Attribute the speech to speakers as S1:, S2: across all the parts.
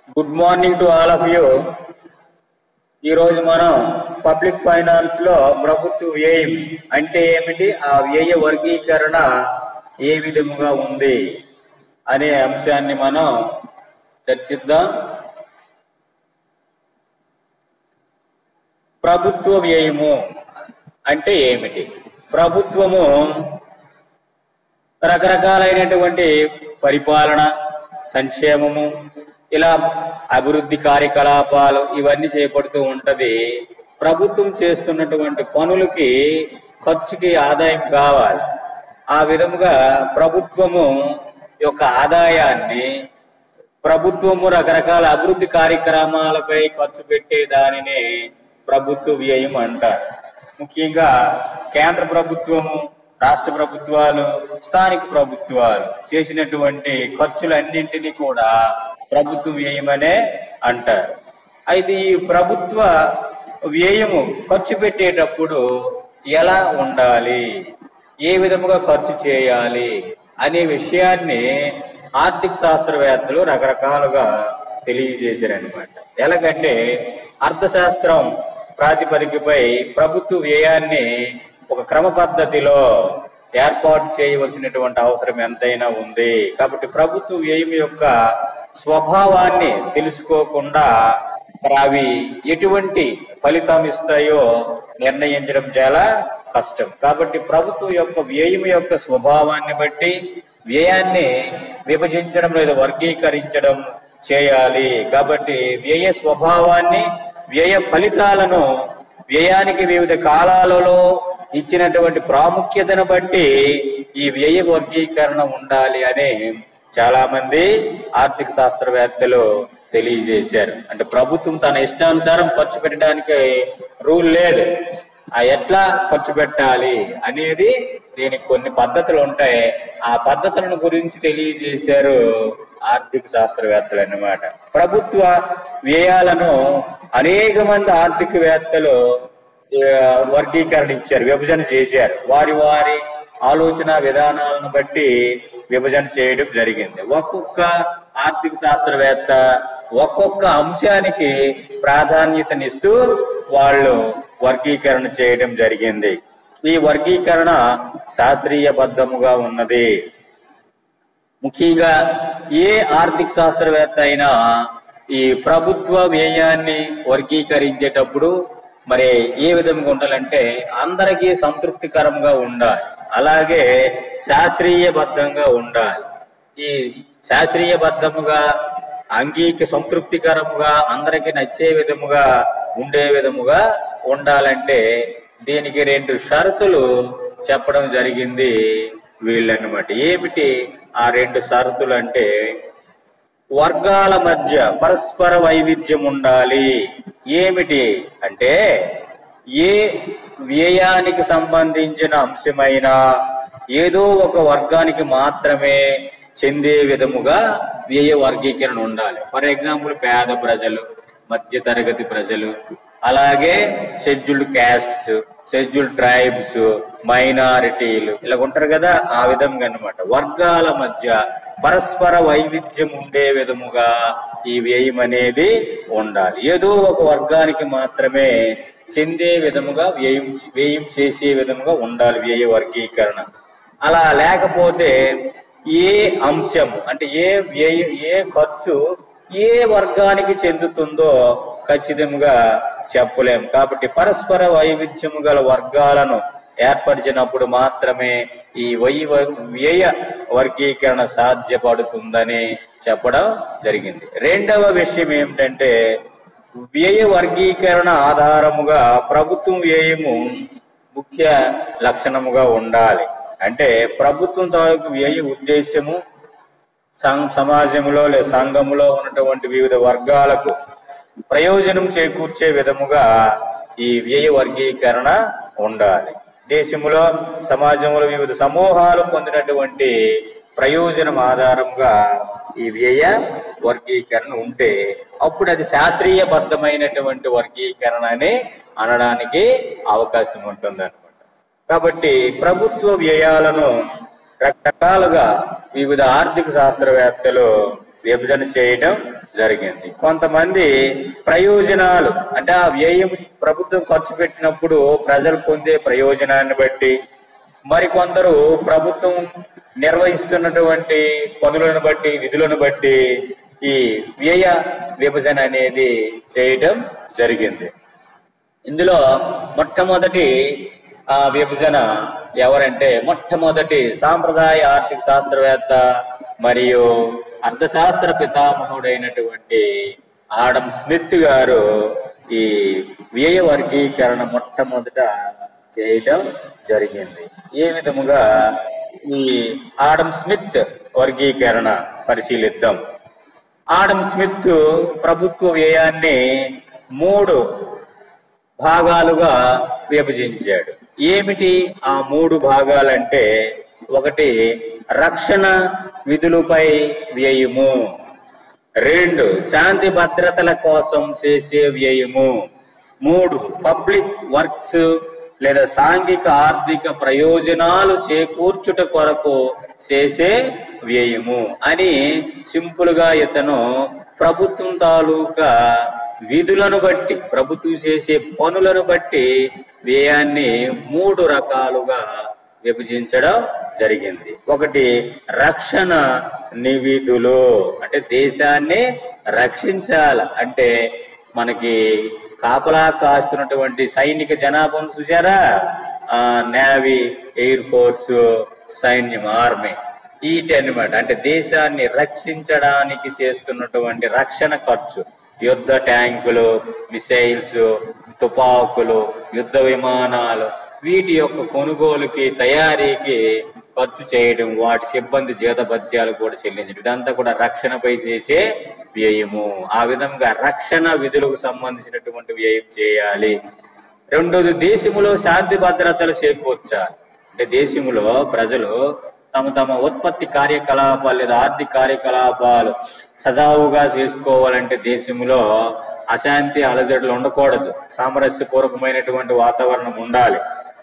S1: Good morning to all of you ఈరోజు మనం public finance లో ప్రభుత్వ వ్యయం అంటే ఏమిటి ఆ వ్యయ వర్గీకరణ ఏ విధముగా ఉంది అనే అంశాన్ని మనం చర్చిద్దాం ప్రభుత్వ వ్యయము అంటే ఏమిటి ప్రభుత్వము రకరకాలైనటువంటి పరిపాలన సంక్షేమము ఇలా అభివృద్ధి కార్యకలాపాలు ఇవన్నీ చేపడుతూ ఉంటది ప్రభుత్వం చేస్తున్నటువంటి పనులకి ఖర్చుకి ఆదాయం కావాలి ఆ విధముగా ప్రభుత్వము యొక్క ఆదాయాన్ని ప్రభుత్వము రకరకాల అభివృద్ధి కార్యక్రమాలపై ఖర్చు పెట్టే దానిని ప్రభుత్వ వ్యయం అంటారు ముఖ్యంగా కేంద్ర ప్రభుత్వము రాష్ట్ర ప్రభుత్వాలు స్థానిక ప్రభుత్వాలు చేసినటువంటి ఖర్చులన్నింటినీ కూడా ప్రభుత్వ వ్యయమనే అంటారు అయితే ఈ ప్రభుత్వ వ్యయము ఖర్చు పెట్టేటప్పుడు ఎలా ఉండాలి ఏ విధముగా ఖర్చు చేయాలి అనే విషయాన్ని ఆర్థిక శాస్త్రవేత్తలు రకరకాలుగా తెలియజేశారనమాట ఎలాగంటే అర్థశాస్త్రం ప్రాతిపదికపై ప్రభుత్వ వ్యయాన్ని ఒక క్రమ పద్ధతిలో ఏర్పాటు చేయవలసినటువంటి అవసరం ఎంతైనా ఉంది కాబట్టి ప్రభుత్వ వ్యయం యొక్క స్వభావాన్ని తెలుసుకోకుండా మరి అవి ఎటువంటి ఫలితం ఇస్తాయో నిర్ణయించడం చాలా కష్టం కాబట్టి ప్రభుత్వం యొక్క వ్యయం యొక్క స్వభావాన్ని బట్టి వ్యయాన్ని విభజించడం లేదా వర్గీకరించడం చేయాలి కాబట్టి వ్యయ స్వభావాన్ని వ్యయ ఫలితాలను వ్యయానికి వివిధ కాలాలలో ఇచ్చినటువంటి ప్రాముఖ్యతను బట్టి ఈ వ్యయ వర్గీకరణ ఉండాలి అని చాలా మంది ఆర్థిక శాస్త్రవేత్తలు తెలియజేశారు అంటే ప్రభుత్వం తన ఇష్టానుసారం ఖర్చు పెట్టడానికి రూల్ లేదు ఆ ఎట్లా ఖర్చు పెట్టాలి అనేది దీనికి కొన్ని పద్ధతులు ఉంటాయి ఆ పద్ధతులను గురించి తెలియజేశారు ఆర్థిక శాస్త్రవేత్తలు అన్నమాట ప్రభుత్వ వ్యయాలను అనేక మంది ఆర్థికవేత్తలు ఆ, వర్గీకరణ ఇచ్చారు విభజన చేశారు వారి వారి ఆలోచన విధానాలను బట్టి విభజన చేయడం జరిగింది ఒక్కొక్క ఆర్థిక శాస్త్రవేత్త ఒక్కొక్క అంశానికి ప్రాధాన్యతనిస్తూ వాళ్ళు వర్గీకరణ చేయడం జరిగింది ఈ వర్గీకరణ శాస్త్రీయబద్ధముగా ఉన్నది ముఖ్యంగా ఏ ఆర్థిక శాస్త్రవేత్త అయినా ఈ ప్రభుత్వ వ్యయాన్ని వర్గీకరించేటప్పుడు మరి ఏ విధంగా ఉండాలంటే అందరికీ సంతృప్తికరంగా ఉండాలి అలాగే శాస్త్రీయబద్ధంగా ఉండాలి ఈ శాస్త్రీయబద్ధముగా అంగీకి సంతృప్తికరముగా అందరికీ నచ్చే విధముగా ఉండే విధముగా ఉండాలంటే దీనికి రెండు షరతులు చెప్పడం జరిగింది వీళ్ళన్నమాట ఏమిటి ఆ రెండు షరతులు అంటే వర్గాల మధ్య పరస్పర వైవిధ్యం ఉండాలి ఏమిటి అంటే ఏ వ్యయానికి సంబంధించిన అంశమైనా ఏదో ఒక వర్గానికి మాత్రమే చెందే విధముగా వ్యయ వర్గీకరణ ఉండాలి ఫర్ ఎగ్జాంపుల్ పేద ప్రజలు మధ్య తరగతి ప్రజలు అలాగే షెడ్యూల్డ్ క్యాస్ట్స్ షెడ్యూల్డ్ ట్రైబ్స్ మైనారిటీలు ఇలా ఉంటారు కదా ఆ విధంగా అన్నమాట వర్గాల మధ్య పరస్పర వైవిధ్యం ఉండే విధముగా ఈ వ్యయం అనేది ఉండాలి ఏదో ఒక వర్గానికి మాత్రమే చెందే విధముగా వ్యయం వ్యయం చేసే విధముగా ఉండాలి వ్యయ వర్గీకరణ అలా లేకపోతే ఏ అంశం అంటే ఏ వ్యయ ఏ ఖర్చు ఏ వర్గానికి చెందుతుందో ఖచ్చితంగా చెప్పలేం కాబట్టి పరస్పర వైవిధ్యము గల వర్గాలను ఏర్పరిచినప్పుడు మాత్రమే ఈ వై వ్యయ వర్గీకరణ సాధ్యపడుతుందని చెప్పడం జరిగింది రెండవ విషయం ఏమిటంటే వ్యయ వర్గీకరణ ఆధారముగా ప్రభుత్వం వ్యయము ముఖ్య లక్షణముగా ఉండాలి అంటే ప్రభుత్వం తాలూకు వ్యయ ఉద్దేశము సం- సమాజంలో లేదా సంఘములో ఉన్నటువంటి వివిధ వర్గాలకు ప్రయోజనం చేకూర్చే విధముగా ఈ వ్యయ వర్గీకరణ ఉండాలి దేశంలో సమాజంలో వివిధ సమూహాలు పొందినటువంటి ప్రయోజనం ఆధారంగా ఈ వ్యయ వర్గీకరణ ఉంటే అప్పుడు అది శాస్త్రీయబద్ధమైనటువంటి వర్గీకరణ అని అనడానికి అవకాశం ఉంటుంది కాబట్టి ప్రభుత్వ వ్యయాలను రకరకాలుగా వివిధ ఆర్థిక శాస్త్రవేత్తలు విభజన చేయడం జరిగింది కొంతమంది ప్రయోజనాలు అంటే ఆ వ్యయం ప్రభుత్వం ఖర్చు పెట్టినప్పుడు ప్రజలు పొందే ప్రయోజనాన్ని బట్టి మరికొందరు ప్రభుత్వం నిర్వహిస్తున్నటువంటి పనులను బట్టి విధులను బట్టి ఈ వ్యయ విభజన అనేది చేయటం జరిగింది ఇందులో మొట్టమొదటి ఆ విభజన ఎవరంటే మొట్టమొదటి సాంప్రదాయ ఆర్థిక శాస్త్రవేత్త మరియు అర్థశాస్త్ర పితామహుడైనటువంటి ఆడమ్ స్మిత్ గారు ఈ వ్యయ వర్గీకరణ మొట్టమొదట చేయటం జరిగింది ఏ విధముగా ఈ ఆడమ్ స్మిత్ వర్గీకరణ పరిశీలిద్దాం ఆడమ్ స్మిత్ ప్రభుత్వ వ్యయాన్ని మూడు భాగాలుగా విభజించాడు ఏమిటి ఆ మూడు భాగాలంటే ఒకటి రక్షణ విధులపై వ్యయము రెండు శాంతి భద్రతల కోసం చేసే వ్యయము మూడు పబ్లిక్ వర్క్స్ లేదా సాంఘిక ఆర్థిక ప్రయోజనాలు చేకూర్చుట కొరకు చేసే వ్యయము అని సింపుల్ గా ఇతను ప్రభుత్వం తాలూకా విధులను బట్టి ప్రభుత్వం చేసే పనులను బట్టి వ్యయాన్ని మూడు రకాలుగా విభజించడం జరిగింది ఒకటి రక్షణ నివిధులు అంటే దేశాన్ని రక్షించాల అంటే మనకి కాపలా కాస్తున్నటువంటి సైనిక జనాభాను చూసారా ఆ నేవీ ఎయిర్ ఫోర్స్ సైన్యం ఆర్మీ ఈటి అన్నమాట అంటే దేశాన్ని రక్షించడానికి చేస్తున్నటువంటి రక్షణ ఖర్చు యుద్ధ ట్యాంకులు మిసైల్స్ తుపాకులు యుద్ధ విమానాలు వీటి యొక్క కొనుగోలుకి తయారీకి ఖర్చు చేయడం వాటి సిబ్బంది జీతభత్యాలు కూడా చెల్లించడం ఇదంతా కూడా రక్షణపై చేసే వ్యయము ఆ విధంగా రక్షణ విధులకు సంబంధించినటువంటి వ్యయం చేయాలి రెండోది దేశములో శాంతి భద్రతలు చేకూర్చాలి అంటే దేశములో ప్రజలు తమ తమ ఉత్పత్తి కార్యకలాపాలు లేదా ఆర్థిక కార్యకలాపాలు సజావుగా చేసుకోవాలంటే దేశంలో అశాంతి అలజడులు ఉండకూడదు సామరస్యపూర్వకమైనటువంటి వాతావరణం ఉండాలి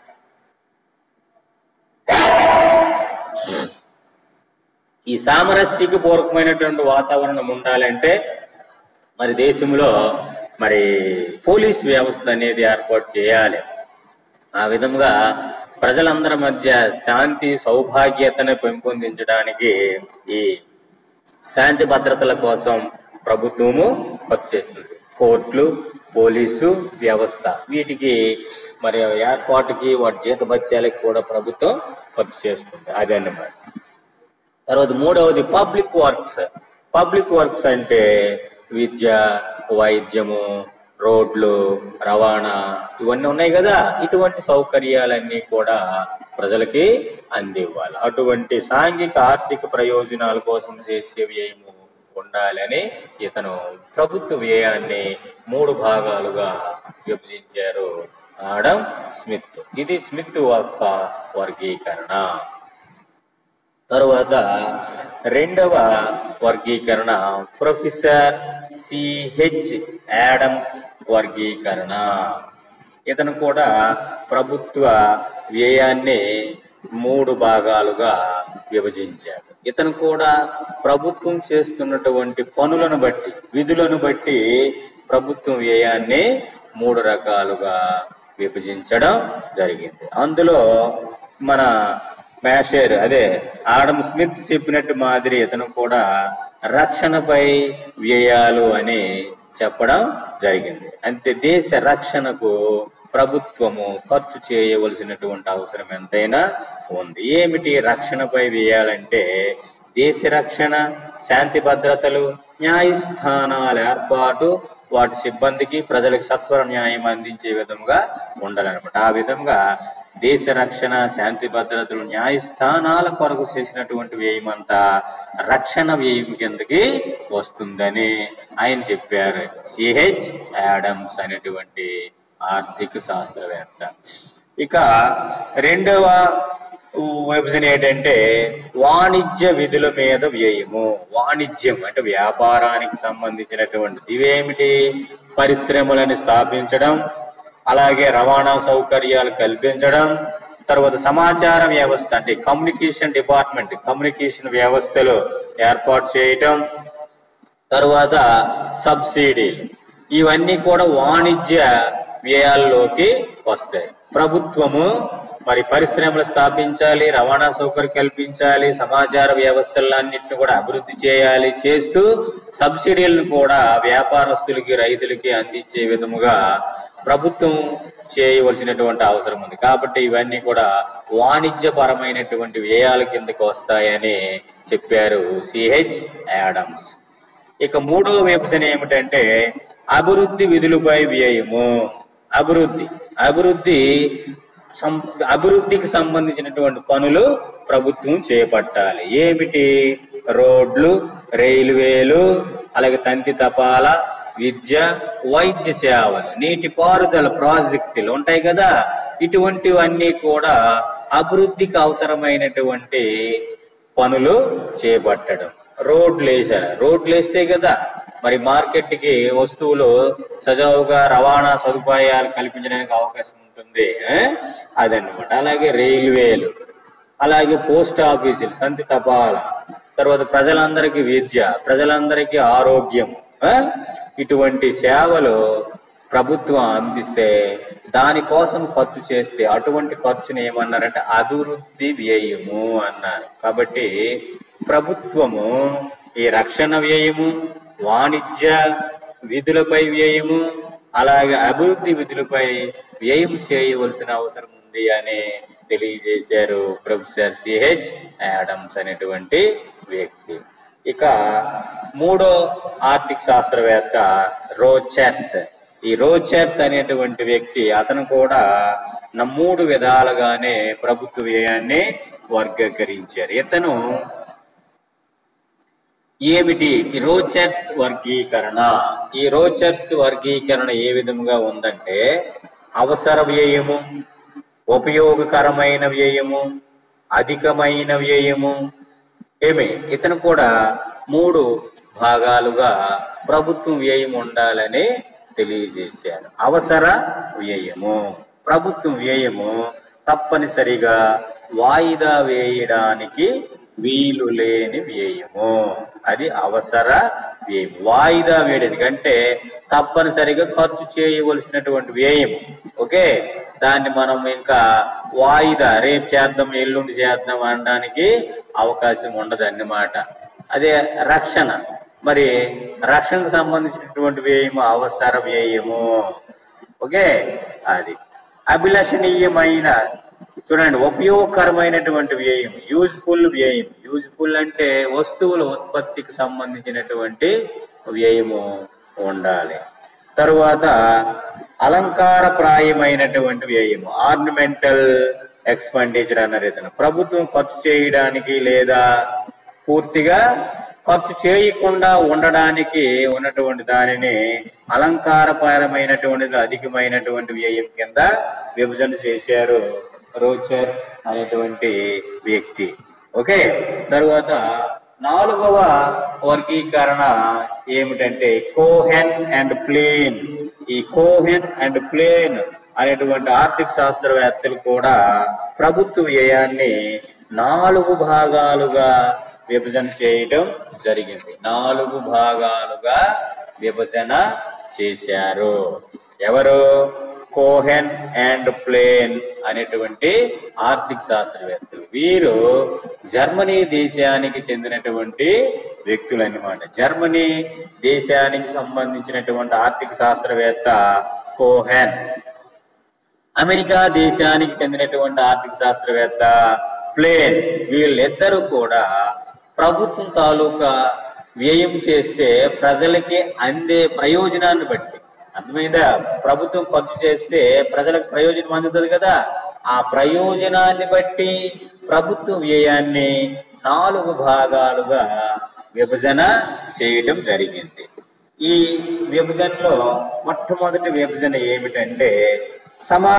S1: ఈ సామరస్యకి పూర్వకమైనటువంటి వాతావరణం ఉండాలంటే మరి దేశంలో మరి పోలీస్ వ్యవస్థ అనేది ఏర్పాటు చేయాలి ఆ విధంగా ప్రజలందరి మధ్య శాంతి సౌభాగ్యతను పెంపొందించడానికి ఈ శాంతి భద్రతల కోసం ప్రభుత్వము ఖర్చు చేస్తుంది కోర్టులు పోలీసు వ్యవస్థ వీటికి మరి ఏర్పాటుకి వాటి జీతభత్యాలకి కూడా ప్రభుత్వం ఖర్చు చేస్తుంది అదన్నమాట తర్వాత మూడవది పబ్లిక్ వర్క్స్ పబ్లిక్ వర్క్స్ అంటే విద్య వైద్యము రోడ్లు రవాణా ఇవన్నీ ఉన్నాయి కదా ఇటువంటి సౌకర్యాలన్నీ కూడా ప్రజలకి అందివ్వాలి అటువంటి సాంఘిక ఆర్థిక ప్రయోజనాల కోసం చేసే వ్యయము ఉండాలని ఇతను ప్రభుత్వ వ్యయాన్ని మూడు భాగాలుగా విభజించారు ఆడమ్ స్మిత్ ఇది స్మిత్ యొక్క వర్గీకరణ తరువాత రెండవ వర్గీకరణ ప్రొఫెసర్ సిహెచ్ యాడమ్స్ వర్గీకరణ ఇతను కూడా ప్రభుత్వ వ్యయాన్ని మూడు భాగాలుగా విభజించాడు ఇతను కూడా ప్రభుత్వం చేస్తున్నటువంటి పనులను బట్టి విధులను బట్టి ప్రభుత్వం వ్యయాన్ని మూడు రకాలుగా విభజించడం జరిగింది అందులో మన మ్యాషేర్ అదే ఆడమ్ స్మిత్ చెప్పినట్టు మాదిరి ఇతను కూడా రక్షణపై వ్యయాలు అని చెప్పడం జరిగింది అంటే దేశ రక్షణకు ప్రభుత్వము ఖర్చు చేయవలసినటువంటి అవసరం ఎంతైనా ఉంది ఏమిటి రక్షణపై వ్యయాలంటే దేశ రక్షణ శాంతి భద్రతలు న్యాయస్థానాల ఏర్పాటు వాటి సిబ్బందికి ప్రజలకు సత్వర న్యాయం అందించే విధంగా ఉండాలన్నమాట ఆ విధంగా దేశ రక్షణ శాంతి భద్రతలు న్యాయస్థానాల కొరకు చేసినటువంటి వ్యయం అంతా రక్షణ వ్యయం కిందకి వస్తుందని ఆయన చెప్పారు సిహెచ్ యాడమ్స్ అనేటువంటి ఆర్థిక శాస్త్రవేత్త ఇక రెండవ విభజన ఏంటంటే వాణిజ్య విధుల మీద వ్యయము వాణిజ్యం అంటే వ్యాపారానికి సంబంధించినటువంటిది ఇవేమిటి పరిశ్రమలను స్థాపించడం అలాగే రవాణా సౌకర్యాలు కల్పించడం తర్వాత సమాచార వ్యవస్థ అంటే కమ్యూనికేషన్ డిపార్ట్మెంట్ కమ్యూనికేషన్ వ్యవస్థలు ఏర్పాటు చేయటం తరువాత సబ్సిడీలు ఇవన్నీ కూడా వాణిజ్య వ్యయాల్లోకి వస్తాయి ప్రభుత్వము మరి పరిశ్రమలు స్థాపించాలి రవాణా సౌకర్యం కల్పించాలి సమాచార వ్యవస్థలన్నింటిని కూడా అభివృద్ధి చేయాలి చేస్తూ సబ్సిడీలను కూడా వ్యాపారస్తులకి రైతులకి అందించే విధముగా ప్రభుత్వం చేయవలసినటువంటి అవసరం ఉంది కాబట్టి ఇవన్నీ కూడా వాణిజ్యపరమైనటువంటి వ్యయాల కిందకి వస్తాయని చెప్పారు సిహెచ్ యాడమ్స్ ఇక మూడో విభజన ఏమిటంటే అభివృద్ధి విధులపై వ్యయము అభివృద్ధి అభివృద్ధి సం- అభివృద్ధికి సంబంధించినటువంటి పనులు ప్రభుత్వం చేపట్టాలి ఏమిటి రోడ్లు రైల్వేలు అలాగే తంతి తపాల విద్య వైద్య సేవలు నీటి పారుదల ప్రాజెక్టులు ఉంటాయి కదా ఇటువంటివన్నీ కూడా అభివృద్ధికి అవసరమైనటువంటి పనులు చేపట్టడం రోడ్లు వేసారు రోడ్లు వేస్తే కదా మరి మార్కెట్ కి వస్తువులు సజావుగా రవాణా సదుపాయాలు కల్పించడానికి అవకాశం ఉంటుంది ఆ? అదన్నమాట అలాగే రైల్వేలు అలాగే పోస్ట్ ఆఫీసులు సంతి తపాల తర్వాత ప్రజలందరికీ విద్య ప్రజలందరికీ ఆరోగ్యం ఆ? ఇటువంటి సేవలు ప్రభుత్వం అందిస్తే దానికోసం ఖర్చు చేస్తే అటువంటి ఖర్చుని ఏమన్నారంటే అభివృద్ధి వ్యయము అన్నారు కాబట్టి ప్రభుత్వము ఈ రక్షణ వ్యయము వాణిజ్య విధులపై వ్యయము అలాగే అభివృద్ధి విధులపై వ్యయం చేయవలసిన అవసరం ఉంది అని తెలియజేశారు ప్రొఫెసర్ సిహెచ్ యాడమ్స్ అనేటువంటి వ్యక్తి ఇక మూడో ఆర్థిక శాస్త్రవేత్త రోచర్స్ ఈ రోచర్స్ అనేటువంటి వ్యక్తి అతను కూడా నా మూడు విధాలుగానే ప్రభుత్వ వ్యయాన్ని వర్గీకరించారు ఇతను ఏమిటి ఈ రోచర్స్ వర్గీకరణ ఈ రోచర్స్ వర్గీకరణ ఏ విధముగా ఉందంటే అవసర వ్యయము ఉపయోగకరమైన వ్యయము అధికమైన వ్యయము ఏమి ఇతను కూడా మూడు భాగాలుగా ప్రభుత్వం వ్యయం ఉండాలని తెలియజేశారు అవసర వ్యయము ప్రభుత్వం వ్యయము తప్పనిసరిగా వాయిదా వేయడానికి వీలు లేని వ్యయము అది అవసర వ్యయం వాయిదా వేయడానికి అంటే తప్పనిసరిగా ఖర్చు చేయవలసినటువంటి వ్యయం ఓకే దాన్ని మనం ఇంకా వాయిదా రేపు చేద్దాం ఎల్లుండి చేద్దాం అనడానికి అవకాశం ఉండదు అన్నమాట అదే రక్షణ మరి రక్షణకు సంబంధించినటువంటి వ్యయము అవసర వ్యయము ఓకే అది అభిలషణీయమైన చూడండి ఉపయోగకరమైనటువంటి వ్యయం యూజ్ఫుల్ వ్యయం యూజ్ఫుల్ అంటే వస్తువుల ఉత్పత్తికి సంబంధించినటువంటి వ్యయము ఉండాలి తరువాత అలంకారప్రాయమైనటువంటి వ్యయము ఆర్నమెంటల్ ఎక్స్పెండిచర్ అన్నారు ఇతను ప్రభుత్వం ఖర్చు చేయడానికి లేదా పూర్తిగా ఖర్చు చేయకుండా ఉండడానికి ఉన్నటువంటి దానిని అలంకారపరమైనటువంటి అధికమైనటువంటి వ్యయం కింద విభజన చేశారు రోచర్స్ అనేటువంటి వ్యక్తి ఓకే తరువాత నాలుగవ వర్గీకరణ ఏమిటంటే కోహెన్ అండ్ ప్లేన్ ఈ కోహెన్ అండ్ ప్లేన్ అనేటువంటి ఆర్థిక శాస్త్రవేత్తలు కూడా ప్రభుత్వ వ్యయాన్ని నాలుగు భాగాలుగా విభజన చేయడం జరిగింది నాలుగు భాగాలుగా విభజన చేశారు ఎవరు కోహెన్ అండ్ ప్లేన్ అనేటువంటి ఆర్థిక శాస్త్రవేత్తలు వీరు జర్మనీ దేశానికి చెందినటువంటి వ్యక్తులు అన్నమాట జర్మనీ దేశానికి సంబంధించినటువంటి ఆర్థిక శాస్త్రవేత్త కోహెన్ అమెరికా దేశానికి చెందినటువంటి ఆర్థిక శాస్త్రవేత్త ప్లేన్ వీళ్ళిద్దరూ కూడా ప్రభుత్వం తాలూకా వ్యయం చేస్తే ప్రజలకి అందే ప్రయోజనాన్ని బట్టి అర్థమైందా ప్రభుత్వం ఖర్చు చేస్తే ప్రజలకు ప్రయోజనం అందుతుంది కదా ఆ ప్రయోజనాన్ని బట్టి ప్రభుత్వ వ్యయాన్ని నాలుగు భాగాలుగా విభజన చేయటం జరిగింది ఈ విభజనలో మొట్టమొదటి విభజన ఏమిటంటే సమా